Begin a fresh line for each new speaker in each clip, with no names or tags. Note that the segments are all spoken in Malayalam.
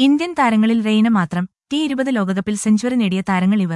ഇന്ത്യൻ താരങ്ങളിൽ റെയ്ന മാത്രം ടി ഇരുപത് ലോകകപ്പിൽ സെഞ്ചുറി നേടിയ താരങ്ങൾ ഇവർ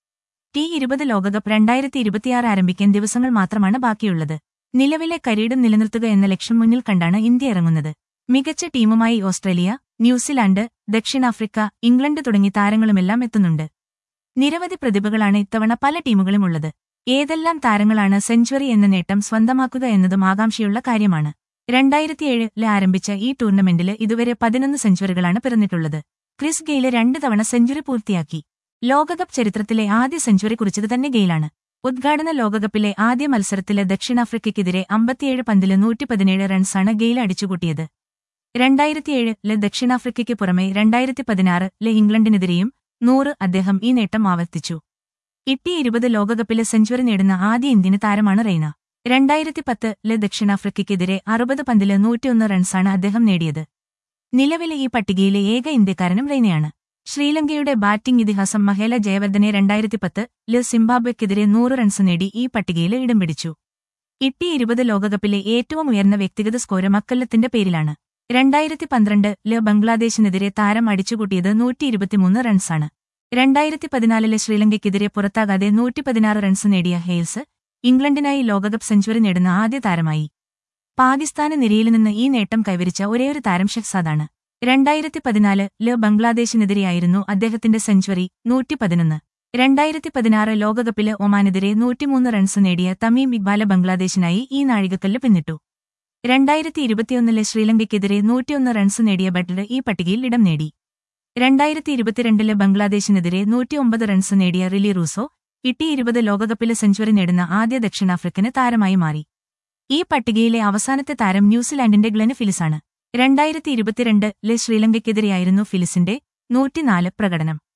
ടി ഇരുപത് ലോകകപ്പ് രണ്ടായിരത്തി ഇരുപത്തിയാറ് ആരംഭിക്കാൻ ദിവസങ്ങൾ മാത്രമാണ് ബാക്കിയുള്ളത് നിലവിലെ കരീടും നിലനിർത്തുക എന്ന ലക്ഷ്യം മുന്നിൽ കണ്ടാണ് ഇന്ത്യ ഇറങ്ങുന്നത് മികച്ച ടീമുമായി ഓസ്ട്രേലിയ ന്യൂസിലാൻഡ് ദക്ഷിണാഫ്രിക്ക ഇംഗ്ലണ്ട് തുടങ്ങി താരങ്ങളുമെല്ലാം എത്തുന്നുണ്ട് നിരവധി പ്രതിഭകളാണ് ഇത്തവണ പല ടീമുകളും ഉള്ളത് ഏതെല്ലാം താരങ്ങളാണ് സെഞ്ചുറി എന്ന നേട്ടം സ്വന്തമാക്കുക എന്നതും ആകാംക്ഷയുള്ള കാര്യമാണ് രണ്ടായിരത്തിയേഴില് ആരംഭിച്ച ഈ ടൂർണമെന്റില് ഇതുവരെ പതിനൊന്ന് സെഞ്ചുറികളാണ് പിറന്നിട്ടുള്ളത് ക്രിസ് ഗെയില് രണ്ട് തവണ സെഞ്ചുറി പൂർത്തിയാക്കി ലോകകപ്പ് ചരിത്രത്തിലെ ആദ്യ സെഞ്ചുറി കുറിച്ചത് തന്നെ ഗെയിലാണ് ഉദ്ഘാടന ലോകകപ്പിലെ ആദ്യ മത്സരത്തില് ദക്ഷിണാഫ്രിക്കയ്ക്കെതിരെ അമ്പത്തിയേഴ് പന്തില് നൂറ്റി പതിനേഴ് റൺസാണ് ഗെയിൽ അടിച്ചുകൂട്ടിയത് രണ്ടായിരത്തിയേഴില് ദക്ഷിണാഫ്രിക്കയ്ക്ക് പുറമെ രണ്ടായിരത്തി പതിനാറില് ഇംഗ്ലണ്ടിനെതിരെയും നൂറ് അദ്ദേഹം ഈ നേട്ടം ആവർത്തിച്ചു ഇട്ടി ഇരുപത് ലോകകപ്പിലെ സെഞ്ചുറി നേടുന്ന ആദ്യ ഇന്ത്യൻ താരമാണ് റെയ്ന രണ്ടായിരത്തി പത്തില് ദക്ഷിണാഫ്രിക്കയ്ക്കെതിരെ അറുപത് പന്തില് നൂറ്റിയൊന്ന് റൺസാണ് അദ്ദേഹം നേടിയത് നിലവിലെ ഈ പട്ടികയിലെ ഏക ഇന്ത്യക്കാരനും റെയ്നയാണ് ശ്രീലങ്കയുടെ ബാറ്റിംഗ് ഇതിഹാസം മഹേല ജയവർദ്ധനെ രണ്ടായിരത്തി പത്ത് ല് സിംബാബ്വെക്കെതിരെ നൂറ് റൺസ് നേടി ഈ പട്ടികയിൽ ഇടം പിടിച്ചു ഇട്ടി ഇരുപത് ലോകകപ്പിലെ ഏറ്റവും ഉയർന്ന വ്യക്തിഗത സ്കോര് മക്കല്ലത്തിന്റെ പേരിലാണ് രണ്ടായിരത്തി പന്ത്രണ്ട് ല് ബംഗ്ലാദേശിനെതിരെ താരം അടിച്ചുകൂട്ടിയത് നൂറ്റി ഇരുപത്തിമൂന്ന് റൺസാണ് രണ്ടായിരത്തി പതിനാലില് ശ്രീലങ്കയ്ക്കെതിരെ പുറത്താകാതെ നൂറ്റി പതിനാറ് റൺസ് നേടിയ ഹെയ്ൽസ് ഇംഗ്ലണ്ടിനായി ലോകകപ്പ് സെഞ്ചുറി നേടുന്ന ആദ്യ താരമായി പാകിസ്ഥാന് നിരയിൽ നിന്ന് ഈ നേട്ടം കൈവരിച്ച ഒരേയൊരു താരം ഷെഹ്സാദാണ് രണ്ടായിരത്തി പതിനാല് ല് ബംഗ്ലാദേശിനെതിരെയായിരുന്നു അദ്ദേഹത്തിന്റെ സെഞ്ചുറി നൂറ്റി പതിനൊന്ന് രണ്ടായിരത്തി പതിനാറ് ലോകകപ്പില് ഒമാനെതിരെ നൂറ്റിമൂന്ന് റൺസ് നേടിയ തമീം ഇക്ബാല ബംഗ്ലാദേശിനായി ഈ നാഴികക്കല്ല് പിന്നിട്ടു രണ്ടായിരത്തി ഇരുപത്തിയൊന്നിലെ ശ്രീലങ്കയ്ക്കെതിരെ നൂറ്റിയൊന്ന് റൺസ് നേടിയ ബട്ട്ലർ ഈ പട്ടികയിൽ ഇടം നേടി രണ്ടായിരത്തി ഇരുപത്തിരണ്ടില് ബംഗ്ലാദേശിനെതിരെ നൂറ്റിയൊമ്പത് റൺസ് നേടിയ റിലി റൂസോ ഇട്ടി ഇരുപത് ലോകകപ്പിലെ സെഞ്ചുറി നേടുന്ന ആദ്യ ദക്ഷിണാഫ്രിക്കന് താരമായി മാറി ഈ പട്ടികയിലെ അവസാനത്തെ താരം ന്യൂസിലാൻഡിന്റെ ഗ്ലെന് ഫിലിസാണ് രണ്ടായിരത്തി ഇരുപത്തിരണ്ട് ലെ ശ്രീലങ്കയ്ക്കെതിരെയായിരുന്നു ഫിലിസിന്റെ നൂറ്റിനാല് പ്രകടനം